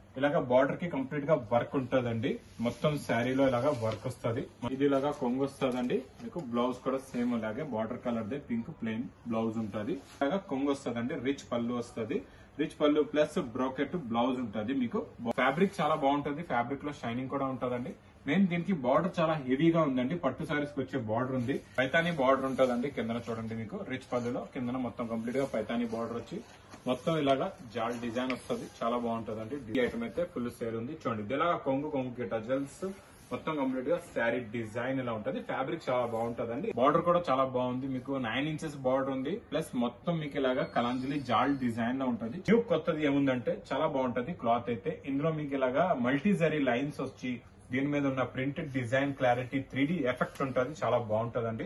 ఇలాగా బార్డర్ కి కంప్లీట్ గా వర్క్ ఉంటదండి మొత్తం శారీలో ఇలాగా వర్క్ వస్తది ఇది ఇలాగా కొంగు వస్తదండి మీకు బ్లౌజ్ కూడా సేమ్ అలాగే బార్డర్ కలర్ దే పింక్ ప్లెయిన్ బ్లౌజ్ ఉంటది ఇలాగా కొంగు వస్తదండి రిచ్ పళ్ళు వస్తది రిచ్ పళ్ళు ప్లస్ బ్రోకెట్ బ్లౌజ్ ఉంటది మీకు ఫ్యాబ్రిక్ చాలా బాగుంటది ఫ్యాబ్రిక్ లో షైనింగ్ కూడా ఉంటదండి మెయిన్ దీనికి బార్డర్ చాలా హెవీగా ఉందండి పట్టు సారీస్ కి వచ్చే బార్డర్ ఉంది పైతానీ బార్డర్ ఉంటదండి కిందన చూడండి మీకు రిచ్ పళ్ళులో కిందన మొత్తం కంప్లీట్ గా పైతానీ బార్డర్ వచ్చి మొత్తం ఇలాగా జాల్ డిజైన్ వస్తుంది చాలా బాగుంటదండి ఈ ఐటమ్ అయితే ఫుల్ సేల్ ఉంది చూడండి ఇది ఇలాగా కొంగు కొంగు టజల్స్ మొత్తం కంప్లీట్ గా శారీ డిజైన్ ఇలా ఉంటది ఫ్యాబ్రిక్ చాలా బాగుంటదండి బార్డర్ కూడా చాలా బాగుంది మీకు నైన్ ఇంచెస్ బార్డర్ ఉంది ప్లస్ మొత్తం మీకు ఇలాగా కలాంజలి జాల్ డిజైన్ లో ఉంటది న్యూ కొత్తది ఏముందంటే చాలా బాగుంటది క్లాత్ అయితే ఇందులో మీకు ఇలాగా మల్టీ జరీ లైన్స్ వచ్చి దీని మీద ఉన్న printed design clarity three effect ఉంటది చాలా బాగుంటదండి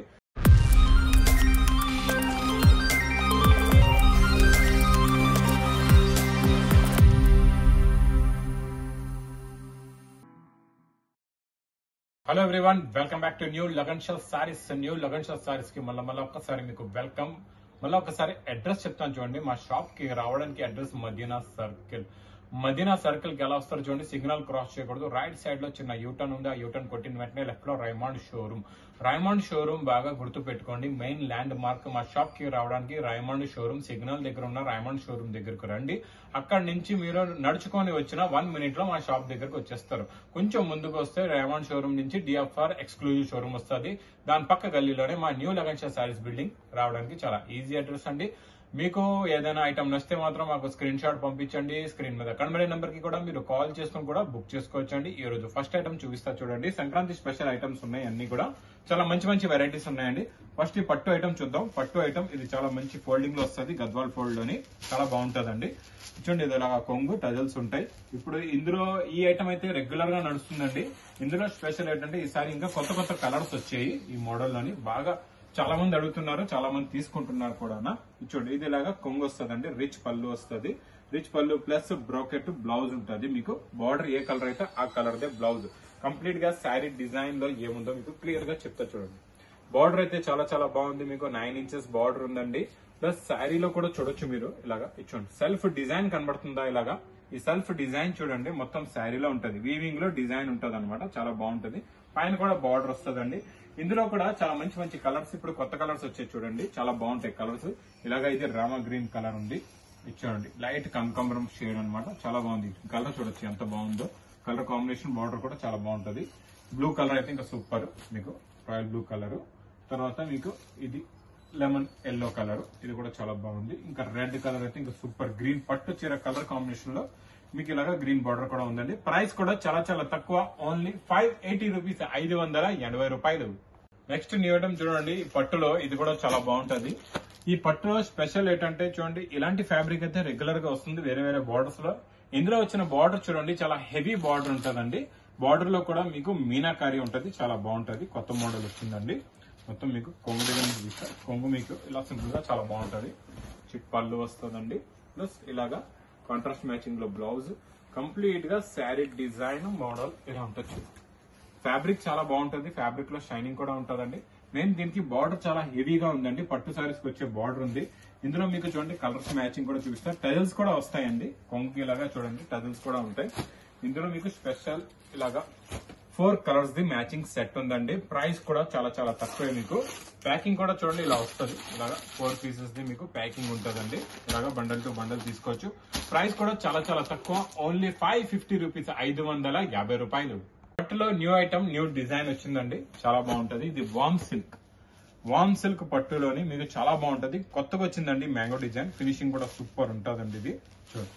hello everyone welcome back to new Lagan Shal sarees new Lagan Shal sarees కి మళ్ళీ మళ్ళీ ఒక్కసారి మీకు వెల్కమ్ మళ్ళీ ఒకసారి అడ్రస్ చెప్తాను చూడండి మా షాప్ కి రావడానికి address Madina circle Madina circle కి ఎలా వస్తారు చూడండి సిగ్నల్ క్రాస్ చేయకూడదు రైట్ సైడ్ లో చిన్న యూటర్న్ ఉంది ఆ యూటర్న్ కొట్టిన వెంటనే లెఫ్ట్ లో రైమాండ్ షోరూమ్ రైమాండ్ షోరూమ్ బాగా గుర్తు పెట్టుకోండి మెయిన్ ల్యాండ్ మార్క్ మా షాప్ కి రావడానికి రైమాండ్ షోరూమ్ సిగ్నల్ దగ్గర ఉన్న రైమాండ్ షోరూమ్ దగ్గరకు రండి అక్కడ నుంచి మీరు నడుచుకొని వచ్చిన వన్ మినిట్ లో మా షాప్ దగ్గరకు వచ్చేస్తారు కొంచెం ముందుకు వస్తే రైమాండ్ షోరూమ్ నుంచి డిఎఫ్ఆర్ ఎక్స్క్లూజివ్ షోరూమ్ వస్తుంది దాని పక్క గల్లీలోనే మా న్యూ లగన్షా సారీస్ బిల్డింగ్ రావడానికి చాలా ఈజీ అడ్రస్ అండి మీకు ఏదైనా ఐటమ్ నచ్చితే మాత్రం మాకు స్క్రీన్ షాట్ పంపించండి స్క్రీన్ మీద కనబడే నెంబర్ కి కూడా మీరు కాల్ చేసుకుని కూడా బుక్ చేసుకోవచ్చండి ఈ రోజు ఫస్ట్ ఐటమ్ చూపిస్తా చూడండి సంక్రాంతి స్పెషల్ ఐటమ్స్ ఉన్నాయి అన్ని కూడా చాలా మంచి మంచి వెరైటీస్ ఉన్నాయండి ఫస్ట్ ఈ పట్టు ఐటమ్ చూద్దాం పట్టు ఐటమ్ ఇది చాలా మంచి ఫోల్డింగ్ లో వస్తుంది గద్వాల్ ఫోల్డ్ లోని చాలా బాగుంటదండి చూడండి ఇది ఇలా కొంగు టజల్స్ ఉంటాయి ఇప్పుడు ఇందులో ఈ ఐటమ్ అయితే రెగ్యులర్ గా నడుస్తుందండి ఇందులో స్పెషల్ ఏంటంటే ఈసారి ఇంకా కొత్త కొత్త కలర్స్ వచ్చాయి ఈ మోడల్ లోని బాగా చాలా మంది అడుగుతున్నారు చాలా మంది తీసుకుంటున్నారు కూడా చూడండి ఇది ఇలాగా కొంగు వస్తుందండి రిచ్ పళ్ళు వస్తుంది రిచ్ పళ్ళు ప్లస్ బ్రోకెట్ బ్లౌజ్ ఉంటుంది మీకు బార్డర్ ఏ కలర్ అయితే ఆ కలర్ దే బ్లౌజ్ కంప్లీట్ గా శారీ డిజైన్ లో ఏముందో మీకు క్లియర్ గా చెప్తా చూడండి బార్డర్ అయితే చాలా చాలా బాగుంది మీకు నైన్ ఇంచెస్ బార్డర్ ఉందండి ప్లస్ శారీలో కూడా చూడొచ్చు మీరు ఇలాగా చూడండి సెల్ఫ్ డిజైన్ కనబడుతుందా ఇలాగా ఈ సెల్ఫ్ డిజైన్ చూడండి మొత్తం శారీలో ఉంటది వీవింగ్ లో డిజైన్ ఉంటది అనమాట చాలా బాగుంటది పైన కూడా బార్డర్ వస్తుందండి ఇందులో కూడా చాలా మంచి మంచి కలర్స్ ఇప్పుడు కొత్త కలర్స్ వచ్చాయి చూడండి చాలా బాగుంటాయి కలర్స్ ఇలాగా ఇది రామా గ్రీన్ కలర్ ఉంది ఇది చూడండి లైట్ కనకాంబరం షేడ్ అన్నమాట చాలా బాగుంది కలర్ చూడొచ్చు ఎంత బాగుందో కలర్ కాంబినేషన్ బార్డర్ కూడా చాలా బాగుంటది బ్లూ కలర్ అయితే ఇంకా సూపర్ మీకు రాయల్ బ్లూ కలర్ తర్వాత మీకు ఇది లెమన్ ఎల్లో కలర్ ఇది కూడా చాలా బాగుంది ఇంకా రెడ్ కలర్ అయితే ఇంకా సూపర్ గ్రీన్ పట్టు చీర కలర్ కాంబినేషన్ లో మీకు ఇలాగా గ్రీన్ బార్డర్ కూడా ఉందండి ప్రైస్ కూడా చాలా చాలా తక్కువ ఓన్లీ ఫైవ్ ఎయిటీ రూపీస్ ఐదు వందల ఎనభై రూపాయలు నెక్స్ట్ నీవడం చూడండి ఈ పట్టులో ఇది కూడా చాలా బాగుంటది ఈ పట్టులో స్పెషల్ ఏంటంటే చూడండి ఇలాంటి ఫ్యాబ్రిక్ అయితే రెగ్యులర్ గా వస్తుంది వేరే వేరే బార్డర్స్ లో ఇందులో వచ్చిన బార్డర్ చూడండి చాలా హెవీ బార్డర్ ఉంటదండి బార్డర్ లో కూడా మీకు మీనాకారి ఉంటది చాలా బాగుంటది కొత్త మోడల్ వచ్చిందండి మొత్తం మీకు కొంగు డిజైన్ చూపిస్తా కొంగు మీకు ఇలా సింపుల్ గా చాలా బాగుంటది చిట్ పళ్ళు వస్తుందండి ప్లస్ ఇలాగా కాంట్రాస్ట్ మ్యాచింగ్ లో బ్లౌజ్ కంప్లీట్ గా శారీ డిజైన్ మోడల్ ఇలా ఉంటుంది ఫ్యాబ్రిక్ చాలా బాగుంటుంది ఫ్యాబ్రిక్ లో షైనింగ్ కూడా ఉంటుందండి మెయిన్ దీనికి బార్డర్ చాలా హెవీగా ఉందండి పట్టు సారీస్ కి వచ్చే బార్డర్ ఉంది ఇందులో మీకు చూడండి కలర్స్ మ్యాచింగ్ కూడా చూపిస్తా టజల్స్ కూడా వస్తాయండి కొంగు ఇలాగా చూడండి టజల్స్ కూడా ఉంటాయి ఇందులో మీకు స్పెషల్ ఇలాగా ఫోర్ కలర్స్ ది మ్యాచింగ్ సెట్ ఉందండి ప్రైస్ కూడా చాలా చాలా తక్కువే మీకు ప్యాకింగ్ కూడా చూడండి ఇలా వస్తుంది ఇలాగా ఫోర్ పీసెస్ ది మీకు ప్యాకింగ్ ఉంటుందండి ఇలాగా బండల్ టు బండల్ తీసుకోవచ్చు ప్రైస్ కూడా చాలా చాలా తక్కువ ఓన్లీ ఫైవ్ ఫిఫ్టీ రూపీస్ ఐదు వందల యాభై రూపాయలు పట్టులో న్యూ ఐటమ్ న్యూ డిజైన్ వచ్చిందండి చాలా బాగుంటది ఇది వామ్ సిల్క్ వామ్ సిల్క్ పట్టులోని మీకు చాలా బాగుంటది కొత్తగా వచ్చిందండి మ్యాంగో డిజైన్ ఫినిషింగ్ కూడా సూపర్ ఉంటుందండి ఇది చూడండి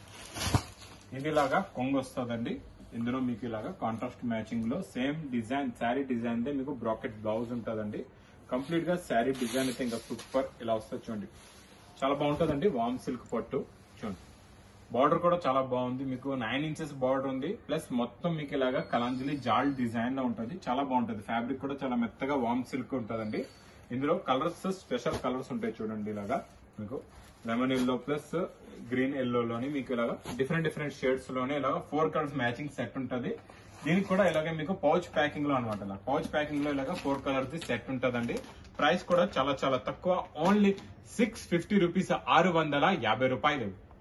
ఇది ఇలాగా కొంగు వస్తుందండి ఇందులో మీకు ఇలాగా కాంట్రాస్ట్ మ్యాచింగ్ లో సేమ్ డిజైన్ శారీ డిజైన్ దే మీకు బ్రాకెట్ బ్లౌజ్ ఉంటుందండి కంప్లీట్ గా శారీ డిజైన్ అయితే ఇంకా సూపర్ ఇలా వస్తుంది చూడండి చాలా బాగుంటుందండి వామ్ సిల్క్ పట్టు చూడండి బార్డర్ కూడా చాలా బాగుంది మీకు నైన్ ఇంచెస్ బార్డర్ ఉంది ప్లస్ మొత్తం మీకు ఇలాగా కలాంజలి జాల్ డిజైన్ లో ఉంటుంది చాలా బాగుంటుంది ఫ్యాబ్రిక్ కూడా చాలా మెత్తగా వామ్ సిల్క్ ఉంటుందండి ఇందులో కలర్స్ స్పెషల్ కలర్స్ ఉంటాయి చూడండి ఇలాగా మీకు లెమన్ ఎల్లో ప్లస్ గ్రీన్ ఎల్లోలోని మీకు ఇలాగా డిఫరెంట్ డిఫరెంట్ షేడ్స్ లోనే ఇలాగా ఫోర్ కలర్స్ మ్యాచింగ్ సెట్ ఉంటుంది దీనికి కూడా ఇలాగే మీకు పౌచ్ ప్యాకింగ్ లో అనమాట ఇలా పౌచ్ ప్యాకింగ్ లో ఇలాగా ఫోర్ కలర్స్ ది సెట్ ఉంటుందండి ప్రైస్ కూడా చాలా చాలా తక్కువ ఓన్లీ సిక్స్ ఫిఫ్టీ రూపీస్ ఆరు వందల యాభై రూపాయలు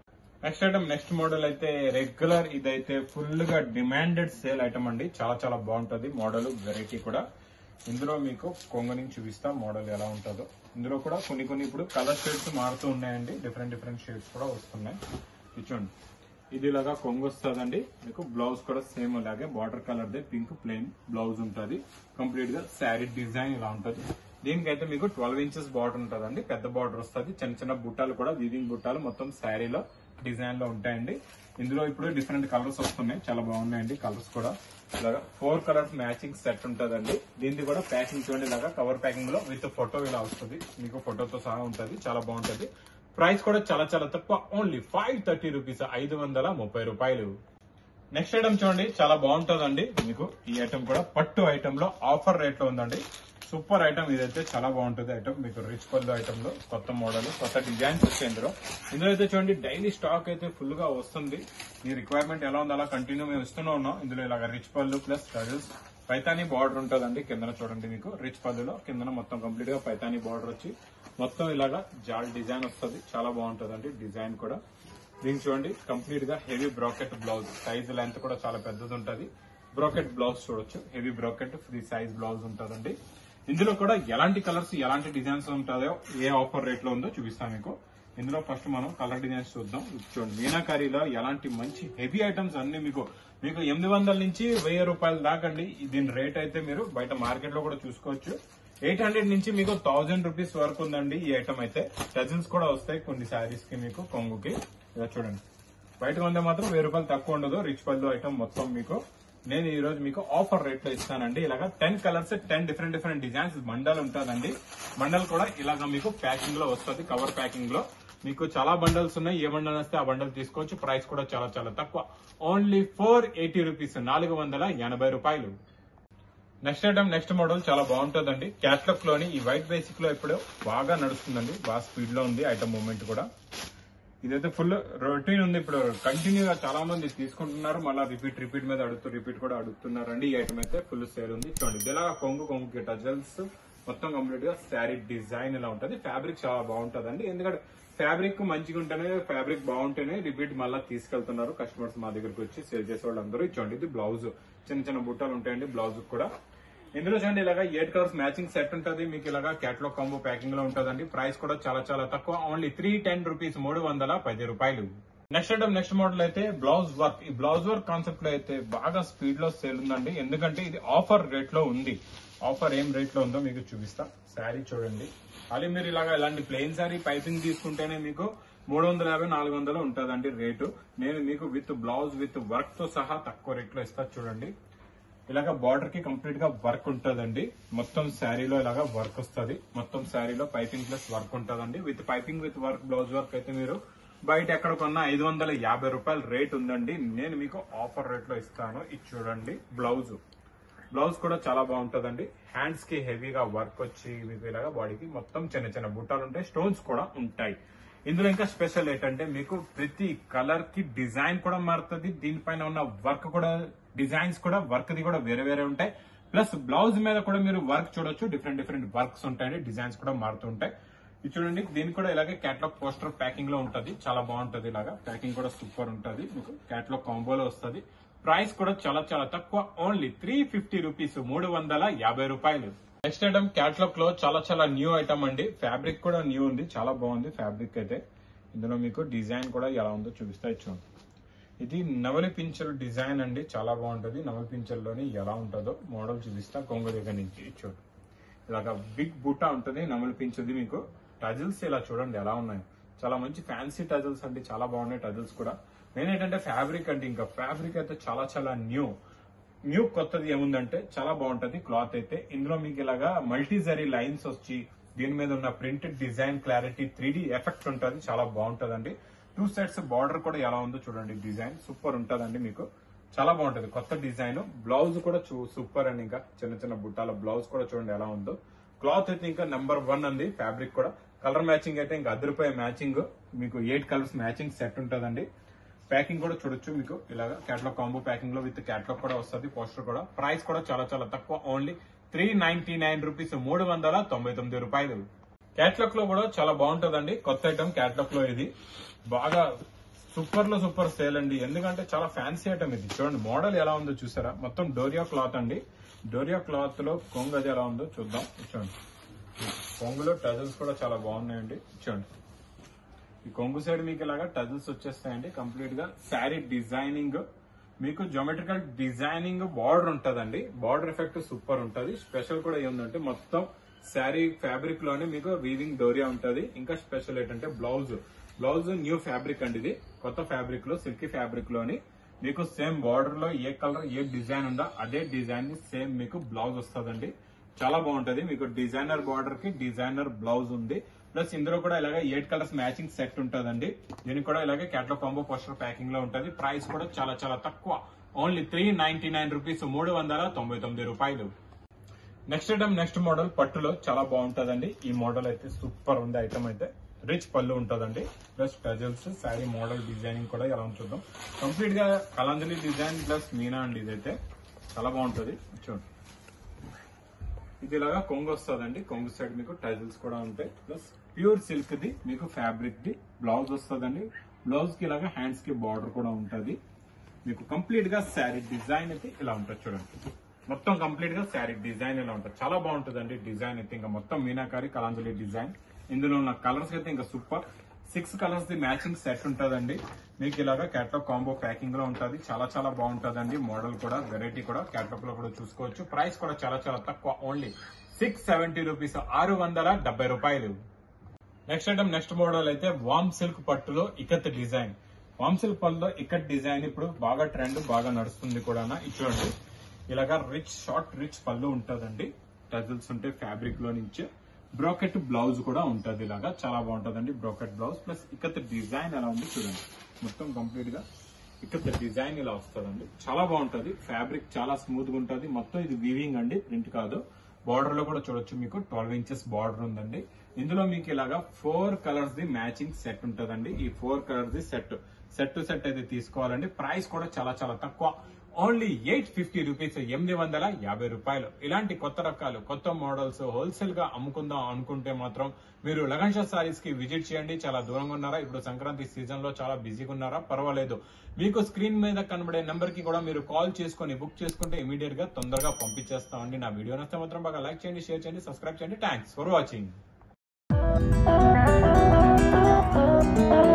నెక్స్ట్ ఐటమ్ నెక్స్ట్ మోడల్ అయితే రెగ్యులర్ ఇదైతే ఫుల్ గా డిమాండెడ్ సేల్ ఐటమ్ అండి చాలా చాలా బాగుంటది మోడల్ వెరైటీ కూడా ఇందులో మీకు కొంగ నుంచి చూపిస్తా మోడల్ ఎలా ఉంటుందో ఇందులో కూడా కొన్ని కొన్ని ఇప్పుడు కలర్ షేడ్స్ మారుతూ ఉన్నాయండి డిఫరెంట్ డిఫరెంట్ షేడ్స్ కూడా వస్తున్నాయి ఇది చూడండి ఇది ఇలాగా కొంగు వస్తుందండి మీకు బ్లౌజ్ కూడా సేమ్ అలాగే బార్డర్ కలర్ దే పింక్ ప్లెయిన్ బ్లౌజ్ ఉంటుంది కంప్లీట్ గా శారీ డిజైన్ ఇలా ఉంటుంది దీనికైతే మీకు ట్వెల్వ్ ఇంచెస్ బార్డర్ ఉంటుందండి పెద్ద బార్డర్ వస్తుంది చిన్న చిన్న బుట్టాలు కూడా వీవింగ్ బుట్టాలు మొత్తం శారీలో డిజైన్ లో ఉంటాయండి ఇందులో ఇప్పుడు డిఫరెంట్ కలర్స్ వస్తున్నాయి చాలా బాగున్నాయండి కలర్స్ కూడా ఇలాగా ఫోర్ కలర్స్ మ్యాచింగ్ సెట్ ఉంటుందండి దీనికి కూడా ప్యాకింగ్ చూడండి ఇలాగా కవర్ ప్యాకింగ్ లో విత్ ఫోటో ఇలా వస్తుంది మీకు ఫోటోతో సహా ఉంటుంది చాలా బాగుంటుంది ప్రైస్ కూడా చాలా చాలా తక్కువ ఓన్లీ ఫైవ్ థర్టీ రూపీస్ ఐదు వందల ముప్పై రూపాయలు నెక్స్ట్ ఐటమ్ చూడండి చాలా బాగుంటుందండి మీకు ఈ ఐటమ్ కూడా పట్టు ఐటమ్ లో ఆఫర్ రేట్ లో ఉందండి సూపర్ ఐటమ్ ఇదైతే చాలా బాగుంటుంది ఐటమ్ మీకు రిచ్ పళ్ళు ఐటమ్ లో కొత్త మోడల్ కొత్త డిజైన్స్ వచ్చాయి ఇందులో ఇందులో అయితే చూడండి డైలీ స్టాక్ అయితే ఫుల్ గా వస్తుంది మీ రిక్వైర్మెంట్ ఎలా ఉందో అలా కంటిన్యూ మేము ఇస్తూనే ఉన్నాం ఇందులో ఇలాగ రిచ్ పళ్ళు ప్లస్ టజల్స్ పైతానీ బార్డర్ ఉంటుందండి కిందన చూడండి మీకు రిచ్ పళ్ళులో కిందన మొత్తం కంప్లీట్ గా పైతానీ బార్డర్ వచ్చి మొత్తం ఇలాగా జాల్ డిజైన్ వస్తుంది చాలా బాగుంటుందండి డిజైన్ కూడా దీనికి చూడండి కంప్లీట్ గా heavy brocade blouse size length కూడా చాలా పెద్దది ఉంటది బ్రాకెట్ బ్లౌజ్ చూడొచ్చు heavy brocade free size blouse ఉంటుందండి ఇందులో కూడా ఎలాంటి కలర్స్ ఎలాంటి డిజైన్స్ ఉంటాయో ఏ ఆఫర్ రేట్ లో ఉందో చూపిస్తాను మీకు ఇందులో ఫస్ట్ మనం కలర్ డిజైన్స్ చూద్దాం ఇది చూడండి మీనాకారీలో ఎలాంటి మంచి హెవీ ఐటమ్స్ అన్ని మీకు మీకు ఎనిమిది వందల నుంచి వెయ్యి రూపాయల దాకండి దీని రేట్ అయితే మీరు బయట మార్కెట్ లో కూడా చూసుకోవచ్చు ఎయిట్ హండ్రెడ్ నుంచి మీకు థౌజండ్ రూపీస్ వరకు ఉందండి ఈ ఐటమ్ అయితే డజన్స్ కూడా వస్తాయి కొన్ని శారీస్ కి మీకు కొంగుకి ఇలా చూడండి బయట కొంటే మాత్రం వెయ్యి రూపాయలు తక్కువ ఉండదు రిచ్ పల్లు ఐటమ్ మొత్తం మీకు నేను ఈ రోజు మీకు ఆఫర్ రేట్ లో ఇస్తానండి ఇలాగా ten colours ten different different designs మండల్ ఉంటుందండి మండల్ కూడా ఇలాగ మీకు ప్యాకింగ్ లో వస్తుంది కవర్ ప్యాకింగ్ లో మీకు చాలా బండల్స్ ఉన్నాయి ఏ బండల్ వస్తే ఆ బండల్ తీసుకోవచ్చు ప్రైస్ కూడా చాలా చాలా తక్కువ ఓన్లీ ఫోర్ ఎయిటీ రూపీస్ నాలుగు వందల ఎనభై రూపాయలు నెక్స్ట్ ఐటమ్ నెక్స్ట్ మోడల్ చాలా బాగుంటుందండి క్యాట్లాక్ లోని ఈ వైట్ బేసిక్ లో ఇప్పుడు బాగా నడుస్తుందండి బాగా స్పీడ్ లో ఉంది ఐటమ్ మూమెంట్ కూడా ఇదైతే ఫుల్ రొటీన్ ఉంది ఇప్పుడు కంటిన్యూగా చాలా మంది తీసుకుంటున్నారు మళ్ళీ రిపీట్ రిపీట్ మీద అడుగుతూ రిపీట్ కూడా అడుగుతున్నారండి ఈ ఐటమ్ అయితే ఫుల్ సేల్ ఉంది చూడండి ఇది ఇలా కొంగు కొంగు టజల్స్ మొత్తం కంప్లీట్ గా శారీ డిజైన్ ఇలా ఉంటది ఫ్యాబ్రిక్ చాలా బాగుంటదండి ఎందుకంటే ఫ్యాబ్రిక్ మంచిగా ఉంటేనే ఫ్యాబ్రిక్ బాగుంటేనే రిపీట్ మళ్ళీ తీసుకెళ్తున్నారు కస్టమర్స్ మా దగ్గరకు వచ్చి సేల్ చేసే వాళ్ళందరూ ఇచ్చోండి ఇది బ్లౌజ్ చిన్న చిన్న బుట్టాలు ఉంటాయండి బ్లౌజ్ కూడా ఇందులో చూడండి ఇలాగా ఎయిట్ కలర్స్ మ్యాచింగ్ సెట్ ఉంటది మీకు ఇలాగా క్యాట్లాగ్ కాంబో ప్యాకింగ్ లో ఉంటదండి ప్రైస్ కూడా చాలా చాలా తక్కువ ఓన్లీ త్రీ టెన్ రూపీస్ మూడు వందల పది రూపాయలు నెక్స్ట్ ఐటమ్ నెక్స్ట్ మోడల్ అయితే బ్లౌజ్ వర్క్ ఈ బ్లౌజ్ వర్క్ కాన్సెప్ట్ లో అయితే బాగా స్పీడ్ లో సేల్ ఉందండి ఎందుకంటే ఇది ఆఫర్ రేట్ లో ఉంది ఆఫర్ ఏం రేట్ లో ఉందో మీకు చూపిస్తా శారీ చూడండి అది మీరు ఇలాగా ఇలాంటి ప్లెయిన్ శారీ పైపింగ్ తీసుకుంటేనే మీకు మూడు వందల యాభై నాలుగు వందలు ఉంటుందండి రేటు నేను మీకు విత్ బ్లౌజ్ విత్ వర్క్ తో సహా తక్కువ రేట్ లో ఇస్తా చూడండి ఇలాగ బార్డర్ కి కంప్లీట్ గా వర్క్ ఉంటదండి మొత్తం శారీలో ఇలాగా వర్క్ వస్తుంది మొత్తం శారీలో పైపింగ్ ప్లస్ వర్క్ ఉంటదండి with piping with work blouse work అయితే మీరు బయట ఎక్కడ కొన్నా ఐదు వందల యాభై రూపాయల రేట్ ఉందండి నేను మీకు ఆఫర్ రేట్ లో ఇస్తాను ఇది చూడండి బ్లౌజ్ బ్లౌజ్ కూడా చాలా బాగుంటదండి హ్యాండ్స్ కి హెవీగా వర్క్ వచ్చి మీకు ఇలాగా బాడీకి మొత్తం చిన్న చిన్న బుట్టాలు ఉంటాయి స్టోన్స్ కూడా ఉంటాయి ఇందులో ఇంకా స్పెషల్ ఏంటంటే మీకు ప్రతి కలర్ కి డిజైన్ కూడా మారుతుంది దీనిపైన ఉన్న వర్క్ కూడా డిజైన్స్ కూడా వర్క్ ది కూడా వేరే వేరే ఉంటాయి ప్లస్ బ్లౌజ్ మీద కూడా మీరు వర్క్ చూడొచ్చు డిఫరెంట్ డిఫరెంట్ వర్క్స్ ఉంటాయండి డిజైన్స్ కూడా మారుతూ ఉంటాయి ఇది చూడండి దీనికి కూడా ఇలాగే క్యాట్లాగ్ పోస్టర్ ప్యాకింగ్ లో ఉంటది చాలా బాగుంటది ఇలాగా ప్యాకింగ్ కూడా సూపర్ ఉంటది మీకు క్యాట్లాగ్ కాంబోలో వస్తది ప్రైస్ కూడా చాలా చాలా తక్కువ ఓన్లీ త్రీ ఫిఫ్టీ రూపీస్ మూడు వందల యాభై రూపాయలు నెక్స్ట్ ఐటమ్ క్యాట్లాగ్ లో చాలా చాలా న్యూ ఐటమ్ అండి ఫ్యాబ్రిక్ కూడా న్యూ ఉంది చాలా బాగుంది ఫ్యాబ్రిక్ అయితే ఇందులో మీకు డిజైన్ కూడా ఎలా ఉందో చూపిస్తా చూడండి ఇది నవలి పింఛల్ డిజైన్ అండి చాలా బాగుంటది నవలి పింఛల్లోని ఎలా ఉంటుందో మోడల్ చూపిస్తా కొంగ దగ్గర నుంచి చూడు ఇలాగ బిగ్ బుట్టా ఉంటుంది నవలి పింఛది మీకు టజిల్స్ ఇలా చూడండి ఎలా ఉన్నాయి చాలా మంచి ఫ్యాన్సీ టజిల్స్ అండి చాలా బాగున్నాయి టజిల్స్ కూడా నేనేంటంటే ఫ్యాబ్రిక్ అంటే ఇంకా ఫ్యాబ్రిక్ అయితే చాలా చాలా న్యూ న్యూ కొత్తది ఏముందంటే చాలా బాగుంటది క్లాత్ అయితే ఇందులో మీకు ఇలాగా మల్టీ జరీ లైన్స్ వచ్చి దీని మీద ఉన్న printed design clarity three effect ఉంటుంది చాలా బాగుంటదండి టూ సైడ్స్ బార్డర్ కూడా ఎలా ఉందో చూడండి డిజైన్ సూపర్ ఉంటదండి మీకు చాలా బాగుంటది కొత్త డిజైన్ బ్లౌజ్ కూడా సూపర్ అండి ఇంకా చిన్న చిన్న బుట్టాల బ్లౌజ్ కూడా చూడండి ఎలా ఉందో క్లాత్ అయితే ఇంకా నెంబర్ వన్ అండి ఫ్యాబ్రిక్ కూడా కలర్ మ్యాచింగ్ అయితే ఇంకా అదిరిపోయే మ్యాచింగ్ మీకు ఎయిట్ కలర్స్ మ్యాచింగ్ సెట్ ఉంటదండి ప్యాకింగ్ కూడా చూడొచ్చు మీకు ఇలాగా క్యాట్లాగ్ కాంబో ప్యాకింగ్ లో విత్ క్యాట్లాగ్ కూడా వస్తుంది పోస్టర్ కూడా ప్రైస్ కూడా చాలా చాలా తక్కువ only three ninety nine rupees మూడు వందల తొంభై తొమ్మిది రూపాయలు క్యాట్లాగ్ లో కూడా చాలా బాగుంటదండి కొత్త ఐటమ్ క్యాట్లాగ్ లో ఇది బాగా సూపర్ లో సూపర్ సేల్ అండి ఎందుకంటే చాలా ఫ్యాన్సీ ఐటమ్ ఇది చూడండి మోడల్ ఎలా ఉందో చూసారా మొత్తం డోరియా క్లాత్ అండి డోరియా క్లాత్ లో కొంగు అది ఎలా ఉందో చూద్దాం చూడండి కొంగులో టజల్స్ కూడా చాలా బాగున్నాయండి చూడండి ఈ కొంగు సైడ్ మీకు ఇలాగా టజల్స్ వచ్చేస్తాయండి కంప్లీట్ గా శారీ డిజైనింగ్ మీకు జోమెట్రికల్ డిజైనింగ్ బార్డర్ ఉంటదండి బార్డర్ ఎఫెక్ట్ సూపర్ ఉంటది స్పెషల్ కూడా ఏముందంటే మొత్తం శారీ ఫ్యాబ్రిక్ లోనే మీకు వీవింగ్ డోరియా ఉంటది ఇంకా స్పెషల్ ఏంటంటే బ్లౌజ్ బ్లౌజ్ న్యూ ఫ్యాబ్రిక్ అండి ఇది కొత్త ఫ్యాబ్రిక్ లో సిల్కీ ఫ్యాబ్రిక్ లోని మీకు సేమ్ బార్డర్ లో ఏ కలర్ ఏ డిజైన్ ఉందో అదే డిజైన్ ని సేమ్ మీకు బ్లౌజ్ వస్తుందండి చాలా బాగుంటది మీకు డిజైనర్ బార్డర్ కి డిజైనర్ బ్లౌజ్ ఉంది ప్లస్ ఇందులో కూడా ఇలాగ ఎయిట్ కలర్స్ మ్యాచింగ్ సెట్ ఉంటదండి దీనికి కూడా ఇలాగే క్యాట్లో కాంబో పోస్టర్ ప్యాకింగ్ లో ఉంటది ప్రైస్ కూడా చాలా చాలా తక్కువ only three ninety nine rupees మూడు వందల తొంభై తొమ్మిది రూపాయలు నెక్స్ట్ ఐటమ్ నెక్స్ట్ మోడల్ పట్టులో చాలా బాగుంటదండి ఈ మోడల్ అయితే సూపర్ ఉంది ఐటమ్ అయితే రిచ్ పళ్ళు ఉంటదండి plus tassels sari model designing కూడా ఎలా ఉంటుందో కంప్లీట్ గా కలంజలి డిజైన్ ప్లస్ మీనా అండి ఇదైతే చాలా బాగుంటది చూడండి ఇది ఇలాగా కొంగు వస్తుందండి కొంగు సైడ్ మీకు టైజిల్స్ కూడా ఉంటాయి ప్లస్ ప్యూర్ సిల్క్ ది మీకు ఫ్యాబ్రిక్ ది బ్లౌజ్ వస్తుందండి బ్లౌజ్ కి ఇలాగా హ్యాండ్స్ కి బార్డర్ కూడా ఉంటది మీకు కంప్లీట్ గా శారీ డిజైన్ అయితే ఇలా ఉంటుంది చూడండి మొత్తం కంప్లీట్ గా శారీ డిజైన్ ఇలా ఉంటుంది చాలా బాగుంటుందండి డిజైన్ అయితే ఇంకా మొత్తం మీనాకారి కలాంజలి డిజైన్ ఇందులో ఉన్న కలర్స్ అయితే ఇంకా సూపర్ సిక్స్ కలర్స్ ది మ్యాచింగ్ సెట్ ఉంటుందండి మీకు ఇలాగా క్యాట్లాగ్ కాంబో ప్యాకింగ్ లో ఉంటుంది చాలా చాలా బాగుంటుందండి మోడల్ కూడా వెరైటీ కూడా క్యాట్లాగ్ లో కూడా చూసుకోవచ్చు ప్రైస్ కూడా చాలా చాలా తక్కువ ఓన్లీ సిక్స్ సెవెంటీ రూపీస్ ఆరు వందల డెబ్బై రూపాయలు నెక్స్ట్ ఐటమ్ నెక్స్ట్ మోడల్ అయితే వామ్ సిల్క్ పట్టులో ఇకత్ డిజైన్ వామ్ సిల్క్ పట్టులో ఇకత్ డిజైన్ ఇప్పుడు బాగా ట్రెండ్ బాగా నడుస్తుంది కూడా ఇచ్చుకోండి ఇలాగా రిచ్ షార్ట్ రిచ్ పళ్ళు ఉంటదండి టజిల్స్ ఉంటే ఫ్యాబ్రిక్ లో నుంచి బ్రోకెట్ బ్లౌజ్ కూడా ఉంటది ఇలాగా చాలా బాగుంటదండి brocade blouse plus ikat design ఎలా ఉంది చూడండి మొత్తం కంప్లీట్ గా ఇకత్ డిజైన్ ఇలా వస్తుందండి చాలా బాగుంటది ఫ్యాబ్రిక్ చాలా స్మూత్ గా ఉంటది మొత్తం ఇది వీవింగ్ అండి ప్రింట్ కాదు బార్డర్ లో కూడా చూడొచ్చు మీకు ట్వెల్వ్ ఇంచెస్ బార్డర్ ఉందండి ఇందులో మీకు ఇలాగా ఫోర్ కలర్స్ ది మ్యాచింగ్ సెట్ ఉంటదండి ఈ ఫోర్ కలర్స్ ది సెట్ సెట్ టు సెట్ అయితే తీసుకోవాలండి ప్రైస్ కూడా చాలా చాలా తక్కువ ఓన్లీ ఎయిట్ ఫిఫ్టీ రూపీస్ ఎనిమిది వందల యాభై రూపాయలు ఇలాంటి కొత్త రకాలు కొత్త మోడల్స్ హోల్సేల్ గా అమ్ముకుందాం అనుకుంటే మాత్రం మీరు లగన్షా సారీస్ కి విజిట్ చేయండి చాలా దూరంగా ఉన్నారా ఇప్పుడు సంక్రాంతి సీజన్ లో చాలా బిజీగా ఉన్నారా పర్వాలేదు మీకు స్క్రీన్ మీద కనబడే నెంబర్ కి కూడా మీరు కాల్ చేసుకొని బుక్ చేసుకుంటే ఇమీడియట్ గా తొందరగా పంపించేస్తామండి నా వీడియో నచ్చితే మాత్రం బాగా లైక్ చేయండి షేర్ చేయండి సబ్స్క్రైబ్ చేయండి థ్యాంక్స్ ఫర్ వాచింగ్